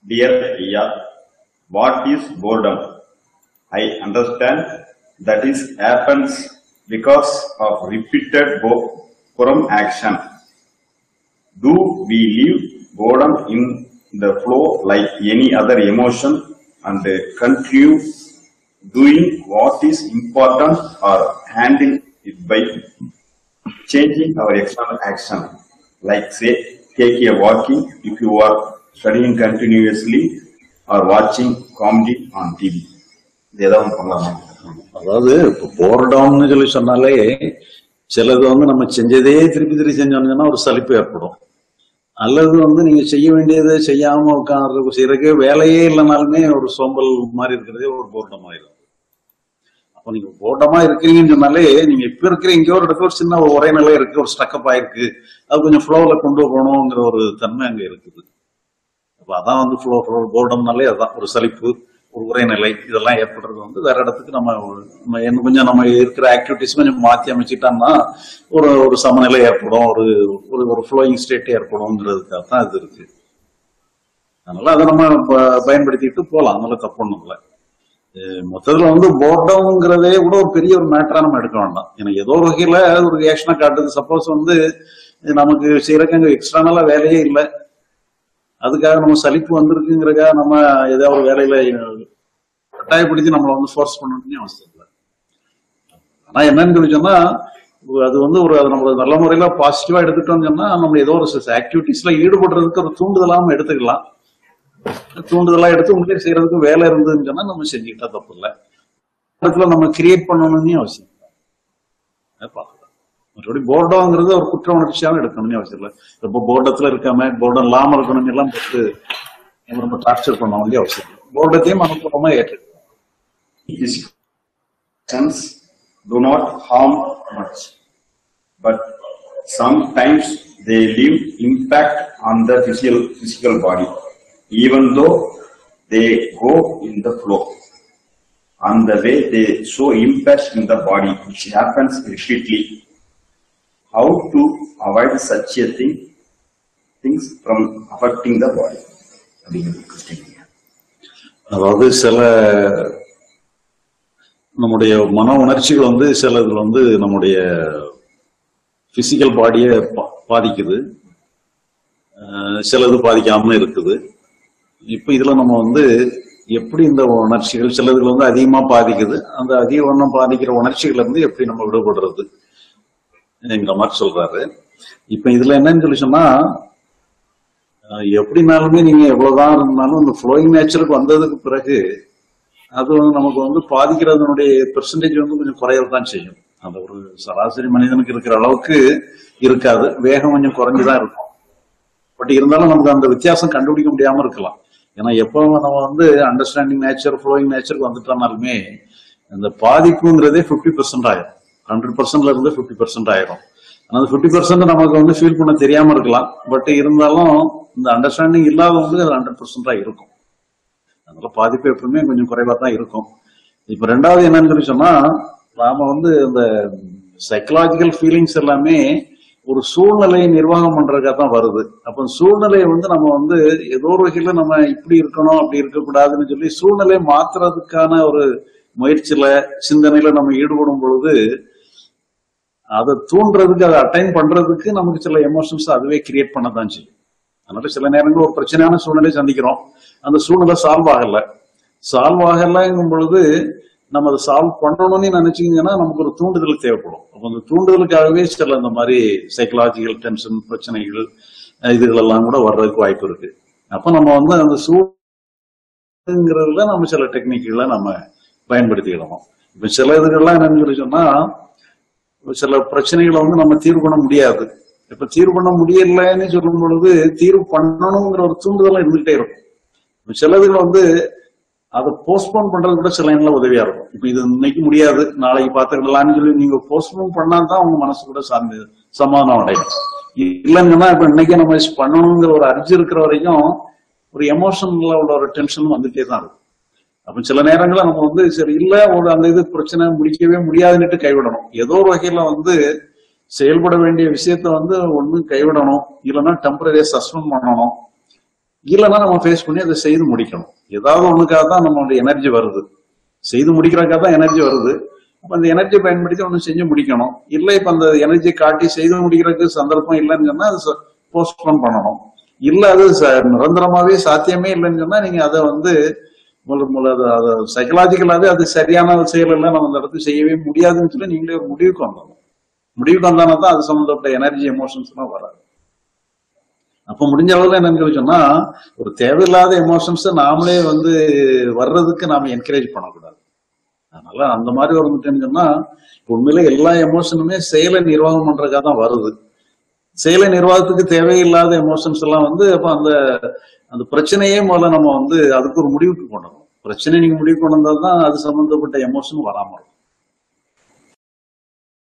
Dear Iya, what is boredom? I understand that is happens because of repeated bo- boredom action. Do we leave boredom in the flow like any other emotion and continue doing what is important or handling it by changing our external action? Like say, take a walking if you are studying continuously or watching comedy on TV. இது ஏதாவது ஒண்ணு பண்ணலாமா அதாவது இப்போ போர்டவுன்னு சொல்லி சொன்னாலே சிலது வந்து நம்ம செஞ்சதே திருப்பி திருப்பி செஞ்சோம்னா ஒரு சலிப்பு ஏற்படும் அல்லது வந்து நீங்க செய்ய வேண்டியதை செய்யாம உட்கார்றது செய்யறதுக்கு வேலையே இல்லைனாலுமே ஒரு சோம்பல் மாதிரி இருக்கிறதே ஒரு போர்டம் ஆயிடும் அப்போ நீங்க போர்டமா இருக்கிறீங்கன்னு சொன்னாலே நீங்க இப்ப இருக்கிற எங்கேயோ ஒரு இடத்துல ஒரு சின்ன ஒரு ஒரே நிலை இருக்கு ஒரு ஸ்டக்கப் ஆயிருக்கு அது கொஞ்சம் ஃப்ளோல கொண்டு போகணுங்கிற ஒரு தன்மை அங்க இருக்குது அப்ப அதான் வந்து ஃப்ளோ ஃப்ளோ போர்டம்னாலே அதான் ஒரு சலிப்பு ஒரு உரைநிலை இதெல்லாம் ஏற்படுறது வந்து வேற இடத்துக்கு நம்ம நம்ம இன்னும் கொஞ்சம் நம்ம இருக்கிற ஆக்டிவிட்டிஸ் கொஞ்சம் மாத்தி அமைச்சிட்டோம்னா ஒரு ஒரு சமநிலை ஏற்படும் ஒரு ஒரு ஒரு ஃப்ளோயிங் ஸ்டேட் ஏற்படும்ங்கிறதுக்காக தான் இது இருக்கு அதனால அதை நம்ம ப- பயன்படுத்திட்டு போகலாம் அதனால தப்பு ஒண்ணும் இல்லை அஹ் மொத்தத்துல வந்து போர்டம்ங்கிறதே கூட ஒரு பெரிய ஒரு மேட்டரா நம்ம எடுக்க வேண்டாம் எனக்கு ஏதோ ஒரு வகையில ஒரு ரியாக்ஷனை காட்டுது சப்போஸ் வந்து நமக்கு செய்யறதுக்கு அங்க எக்ஸ்டர்னலா வேலையே இல்லை அதுக்காக நம்ம சலிப்பு வந்திருக்குங்கிறக்காக நம்ம ஏதாவது ஒரு வேலையில கட்டாயப்படுத்தி நம்மளை வந்து ஃபோர்ஸ் பண்ணணும்னு அவசியம் இல்லை ஆனா என்னன்னு சொல்லி சொன்னா அது வந்து ஒரு அது நம்மள நல்ல முறையில பாசிட்டிவா எடுத்துட்டோம்னு சொன்னா நம்ம ஏதோ ஒரு ஆக்டிவிட்டிஸ்ல ஈடுபடுறதுக்கு ஒரு தூண்டுதலா நம்ம எடுத்துக்கலாம் தூண்டுதலா எடுத்து உண்மையை செய்யறதுக்கு வேலை இருந்ததுன்னு சொன்னா நம்ம செஞ்சுக்கிட்டா தப்பு இல்லை இடத்துல நம்ம கிரியேட் பண்ணணும்னு அவசியம் இல்லை அதை பார்க்கலாம் மற்றபடி போர்டோங்கிறது ஒரு குற்ற உணர்ச்சியாவும் எடுக்கணும்னு அவசியம் இல்லை ரொம்ப போர்டத்துல இருக்காம போர்டம் இல்லாம இருக்கணும்னு எல்லாம் போட்டு நம்ம ரொம்ப டார்ச்சர் பண்ண வேண்டிய அவசியம் இல்லை போர்டத்தையும் அனுகூலமா ஏற்றுக்கணும் These actions do not harm much, but sometimes they leave impact on the physical, physical body, even though they go in the flow. On the way they show impact in the body, which happens repeatedly. How to avoid such a thing, things from affecting the body? அப்படிங்கிறது question. அதாவது சில நம்முடைய மன உணர்ச்சிகள் வந்து சிலதுல வந்து நம்முடைய physical பாடியை பாதிக்குது அஹ் சிலது பாதிக்காம இருக்குது இப்ப இதுல நம்ம வந்து எப்படி இந்த உணர்ச்சிகள் சிலதுல வந்து அதிகமா பாதிக்குது அந்த அதிக வண்ணம் பாதிக்கிற உணர்ச்சிகள் இருந்து எப்படி நம்ம விடுபடுறது என்கிற மாதிரி சொல்றாரு இப்ப இதுல என்னன்னு சொல்லி சொன்னா அஹ் எப்படினாலுமே நீங்க எவ்வளவுதான் இருந்தாலும் இந்த ஃப்ளோயிங் நேச்சருக்கு வந்ததுக்கு பிறகு அது வந்து நமக்கு வந்து பாதிக்கிறதுனுடைய பெர்சன்டேஜ் வந்து கொஞ்சம் குறையதான் செய்யும் அந்த ஒரு சராசரி மனிதனுக்கு இருக்கிற அளவுக்கு இருக்காது வேகம் கொஞ்சம் குறைஞ்சுதான் இருக்கும் பட் இருந்தாலும் நமக்கு அந்த வித்தியாசம் கண்டுபிடிக்க முடியாம இருக்கலாம் ஏன்னா எப்போ நம்ம வந்து அண்டர்ஸ்டாண்டிங் நேச்சர் ஃப்ளோயிங் நேச்சருக்கு வந்துட்டோம்னாலுமே இந்த பாதிப்புங்கிறதே ஃபிஃப்டி பர்சன்ட் ஆயிரும் ஹண்ட்ரட் பர்சன்ட்ல இருந்து ஃபிஃப்டி பர்சன்ட் ஆயிரும் ஆனா அந்த ஃபிஃப்டி பர்சன்ட் நமக்கு வந்து ஃபீல் பண்ண தெரியாம இருக்கலாம் பட் இருந்தாலும் இந்த அண்டர்ஸ்டாண்டிங் இல்லாதவங்களுக்கு அது ஹண்ட்ரட் பர்சன்டா இருக்கும் அதனால பாதிப்பு எப்பவுமே கொஞ்சம் குறைவா தான் இருக்கும் இப்ப ரெண்டாவது என்னன்னு சொல்லி சொன்னா நாம வந்து இந்த சைக்கலாஜிக்கல் ஃபீலிங்ஸ் எல்லாமே ஒரு சூழ்நிலையை நிர்வாகம் பண்றதுக்காக தான் வருது அப்ப அந்த சூழ்நிலையை வந்து நம்ம வந்து ஏதோ ஒரு வகையில நம்ம இப்படி இருக்கணும் அப்படி இருக்கக்கூடாதுன்னு சொல்லி சூழ்நிலையை மாத்துறதுக்கான ஒரு முயற்சியில சிந்தனையில நம்ம ஈடுபடும் பொழுது அதை தூண்டுறதுக்கு அதை அட்டைன் பண்றதுக்கு நமக்கு சில எமோஷன்ஸ் அதுவே கிரியேட் பண்ண தான் செய்யும் அதனால சில நேரங்கள் ஒரு பிரச்சனையான சூழ்நிலை சந்திக்கிறோம் அந்த சூழ்நிலை சால்வ் ஆகல சால்வ் ஆகலைங்கும் பொழுது நம்ம அதை சால்வ் பண்ணணும்னு நினைச்சீங்கன்னா நமக்கு ஒரு தூண்டுதல் தேவைப்படும் அப்போ அந்த தூண்டுதலுக்காகவே சில இந்த மாதிரி சைக்கலாஜிக்கல் டென்ஷன் பிரச்சனைகள் அஹ் இதுகள் எல்லாம் கூட வர்றதுக்கு வாய்ப்பு இருக்கு அப்ப நம்ம வந்து அந்த சூழ்நிலைங்கிறதுல நம்ம சில டெக்னிக்குகளை நம்ம பயன்படுத்திக்கிடணும் இப்ப சில இதுகள்லாம் என்னன்னு சொல்லி சொன்னா சில பிரச்சனைகளை வந்து நம்ம தீர்வு பண்ண முடியாது இப்ப தீர்வு பண்ண முடியலன்னு சொல்லும் பொழுது தீர்வு பண்ணணுங்கிற ஒரு தூண்டுதலாம் இருந்துகிட்டே இருக்கும் இப்ப சிலதுகள் வந்து அதை போஸ்ட்போன் பண்றது கூட சில நேரம்ல உதவியா இருக்கும் இப்ப இது இன்னைக்கு முடியாது நாளைக்கு பாத்துக்கலாம்னு சொல்லி நீங்க போஸ்ட்போன் பண்ணா தான் உங்க மனசு கூட சார்ந்து சமாதானம் அடையும் இல்லைங்கன்னா இப்ப இன்னைக்கே நம்ம பண்ணணுங்கிற ஒரு அர்ஜி இருக்கிற வரைக்கும் ஒரு எமோஷன்ல உள்ள ஒரு டென்ஷன் வந்துட்டே தான் இருக்கும் அப்ப சில நேரங்கள்ல நம்ம வந்து சரி இல்ல ஒரு அந்த இது பிரச்சனை முடிக்கவே முடியாதுன்னுட்டு கைவிடணும் ஏதோ ஒரு வகையில வந்து செயல்பட வேண்டிய விஷயத்த வந்து ஒண்ணு கைவிடணும் இல்லைன்னா டெம்பரரியா சஸ்பெண்ட் பண்ணணும் இல்லைன்னா நம்ம ஃபேஸ் பண்ணி அதை செய்து முடிக்கணும் ஏதாவது ஒண்ணுக்காக தான் நம்மளுடைய எனர்ஜி வருது செய்து முடிக்கிறதுக்காக தான் எனர்ஜி வருது அப்ப அந்த எனர்ஜி பயன்படுத்தி ஒன்று செஞ்சு முடிக்கணும் இல்லை இப்ப அந்த எனர்ஜி காட்டி செய்து முடிக்கிறதுக்கு சந்தர்ப்பம் இல்லைன்னு சொன்னா அது போஸ்ட்போன் பண்ணணும் இல்ல அது ச- நிரந்தரமாவே சாத்தியமே இல்லைன்னு சொன்னா நீங்க அதை வந்து முதல்ல முதல்ல அது சைக்கலாஜிக்கலாவே அது சரியான செயல் இல்லை நம்ம அந்த இடத்துக்கு செய்யவே முடியாதுன்னு சொல்லி நீங்களே ஒரு முடிவுக்கு வந்துடணும் முடிவுக்கு வந்தானா தான் அது சம்பந்தப்பட்ட எனர்ஜி எமோஷன்ஸ் எல்லாம் வராது அப்ப முடிஞ்ச அளவுல என்னன்னு சொல்லி சொன்னா ஒரு தேவையில்லாத எமோஷன்ஸ் நாமளே வந்து வர்றதுக்கு நாம என்கரேஜ் பண்ணக்கூடாது அதனால அந்த மாதிரி வந்துட்டுன்னு சொன்னா உண்மையில எல்லா எமோஷனுமே செயலை நிர்வாகம் பண்றதுக்காக தான் வருது செயலை நிர்வாகத்துக்கு தேவையில்லாத எமோஷன்ஸ் எல்லாம் வந்து அப்ப அந்த அந்த பிரச்சனையே முதல்ல நம்ம வந்து அதுக்கு ஒரு முடிவுக்கு கொண்டு வரணும் பிரச்சனை நீங்க முடிவு கொண்டு வந்தா தான் அது சம்பந்தப்பட்ட எமோஷன் வராம இருக்கும்